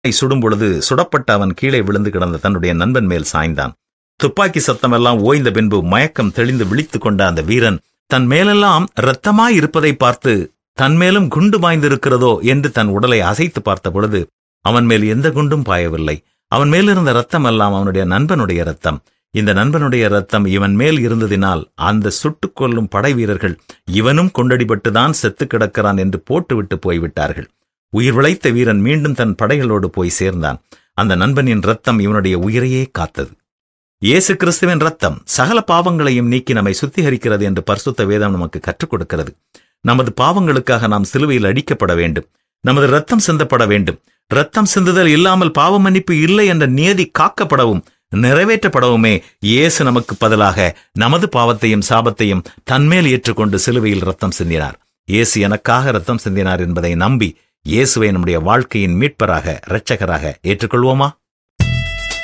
சுடும் பொழுது சுடப்பட்ட அவன் கீழே விழுந்து கிடந்த தன்னுடைய நண்பன் மேல் சாய்ந்தான் துப்பாக்கி சத்தமெல்லாம் ஓய்ந்த பின்பு மயக்கம் தெளிந்து விழித்துக் கொண்ட அந்த வீரன் தன் மேலெல்லாம் இரத்தமாய் இருப்பதை பார்த்து தன் மேலும் குண்டு பாய்ந்திருக்கிறதோ என்று தன் உடலை அசைத்து பார்த்த பொழுது அவன் மேல் எந்த குண்டும் பாயவில்லை அவன் மேலிருந்த ரத்தம் எல்லாம் அவனுடைய நண்பனுடைய ரத்தம் இந்த நண்பனுடைய ரத்தம் இவன் மேல் இருந்ததினால் அந்த சுட்டுக் கொல்லும் படை வீரர்கள் இவனும் கொண்டடிபட்டுதான் செத்து கிடக்கிறான் என்று போட்டுவிட்டு போய்விட்டார்கள் உயிர் விளைத்த வீரன் மீண்டும் தன் படைகளோடு போய் சேர்ந்தான் அந்த நண்பனின் ரத்தம் இவனுடைய உயிரையே காத்தது இயேசு கிறிஸ்துவின் ரத்தம் சகல பாவங்களையும் நீக்கி நம்மை சுத்திகரிக்கிறது என்று பரிசுத்த வேதம் நமக்கு கற்றுக் கொடுக்கிறது நமது பாவங்களுக்காக நாம் சிலுவையில் அடிக்கப்பட வேண்டும் நமது ரத்தம் சிந்தப்பட வேண்டும் ரத்தம் சிந்துதல் இல்லாமல் பாவ மன்னிப்பு இல்லை என்ற நியதி காக்கப்படவும் நிறைவேற்றப்படவுமே இயேசு நமக்கு பதிலாக நமது பாவத்தையும் சாபத்தையும் தன்மேல் ஏற்றுக்கொண்டு சிலுவையில் ரத்தம் சிந்தினார் இயேசு எனக்காக ரத்தம் சிந்தினார் என்பதை நம்பி இயேசுவை நம்முடைய வாழ்க்கையின் மீட்பராக இரட்சகராக ஏற்றுக்கொள்வோமா